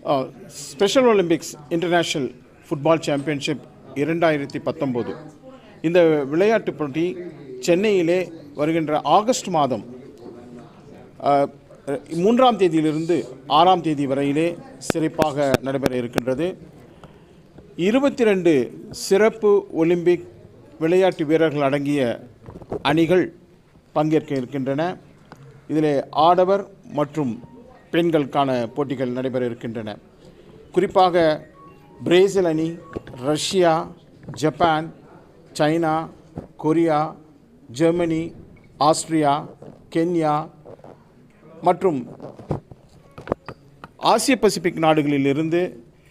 special olympics international football championship இரண்டாயிரத்தி பத்தொம்போது இந்த விளையாட்டுப் போட்டி சென்னையிலே வருகின்ற ஆகஸ்ட் மாதம் அஹ், மூன்றாம் தேதியிலிருந்து ஆறாம் தேதி வரையிலே சிறப்பாக நடைபெற இருக்கின்றது இருபத்தி ரெண்டு சிறப்பு ஒலிம்பிக் விளையாட்டு வீரர்கள் அடங்கிய அணிகள் பங்கேற்க இருக்கின்றன இதிலே ஆடவர் மற்றும் பெண்களுக்கான போட்டிகள் நடைபெற இருக்கின்றன குறிப்பாக பிரேசில் அணி Russia Japan China Korea Germany Austria Kenya மற்றும் ஆசிய பசிபிக் நாடுகளிலிருந்து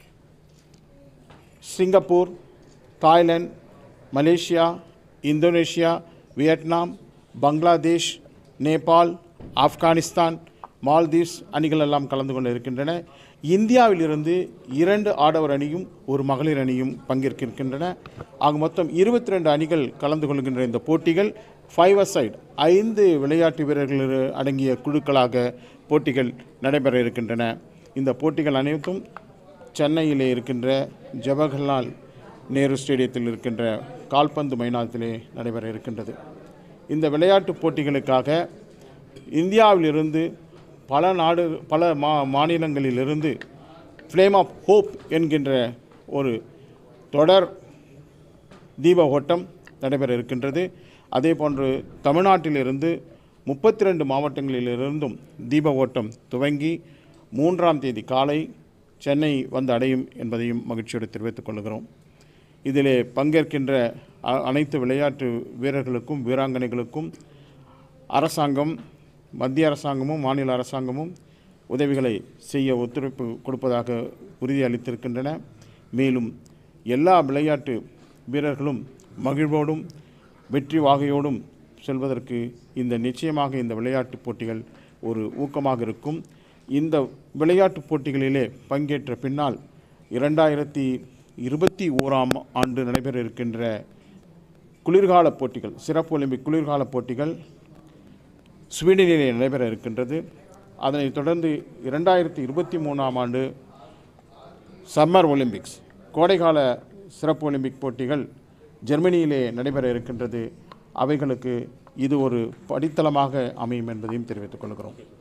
Singapore Thailand Malaysia Indonesia Vietnam Bangladesh Nepal Afghanistan Maldives அணிகள் எல்லாம் கலந்து கொண்டு இருக்கின்றன இந்தியாவிலிருந்து இரண்டு ஆடவர் அணியும் ஒரு மகளிர் அணியும் பங்கேற்க இருக்கின்றன ஆக மொத்தம் இருபத்தி ரெண்டு அணிகள் கலந்து கொள்கின்ற இந்த போட்டிகள் ஃபைவ் சைடு ஐந்து விளையாட்டு வீரர்கள் அடங்கிய குழுக்களாக போட்டிகள் நடைபெற இருக்கின்றன இந்த போட்டிகள் அனைத்தும் சென்னையிலே இருக்கின்ற ஜவஹர்லால் நேரு ஸ்டேடியத்தில் இருக்கின்ற கால்பந்து மைதானத்திலே நடைபெற இருக்கின்றது இந்த விளையாட்டுப் போட்டிகளுக்காக இந்தியாவிலிருந்து பல நாடு பல மா மாநிலங்களிலிருந்து ஃப்ளேம் ஆஃப் ஹோப் என்கின்ற ஒரு தொடர் தீப ஓட்டம் நடைபெற இருக்கின்றது அதே போன்று தமிழ்நாட்டிலிருந்து முப்பத்தி ரெண்டு மாவட்டங்களிலிருந்தும் தீப ஓட்டம் துவங்கி மூன்றாம் தேதி காலை சென்னை வந்து அடையும் என்பதையும் மகிழ்ச்சியோடு தெரிவித்துக் கொள்கிறோம் இதிலே பங்கேற்கின்ற அ- அனைத்து விளையாட்டு வீரர்களுக்கும் வீராங்கனைகளுக்கும் அரசாங்கம் மத்திய அரசாங்கமும் மாநில அரசாங்கமும் உதவிகளை செய்ய ஒத்துழைப்பு கொடுப்பதாக உறுதி அளித்திருக்கின்றன மேலும் எல்லா விளையாட்டு வீரர்களும் மகிழ்வோடும் வெற்றி வாகையோடும் செல்வதற்கு இந்த நிச்சயமாக இந்த விளையாட்டுப் போட்டிகள் ஒரு ஊக்கமாக இருக்கும் இந்த விளையாட்டுப் போட்டிகளிலே பங்கேற்ற பின்னால் இரண்டாயிரத்தி இருபத்தி ஓராம் ஆண்டு நடைபெற இருக்கின்ற குளிர்கால போட்டிகள் சிறப்பு ஒலிம்பிக் குளிர்கால போட்டிகள் ஸ்வீடனிலே நடைபெற இருக்கின்றது அதனைத் தொடர்ந்து இரண்டாயிரத்தி இருபத்தி மூணாம் ஆண்டு சம்மர் ஒலிம்பிக்ஸ் கோடைகால சிறப்பு ஒலிம்பிக் போட்டிகள் ஜெர்மனியிலே நடைபெற இருக்கின்றது அவைகளுக்கு இது ஒரு படித்தளமாக அமையும் என்பதையும் தெரிவித்துக் கொள்கிறோம்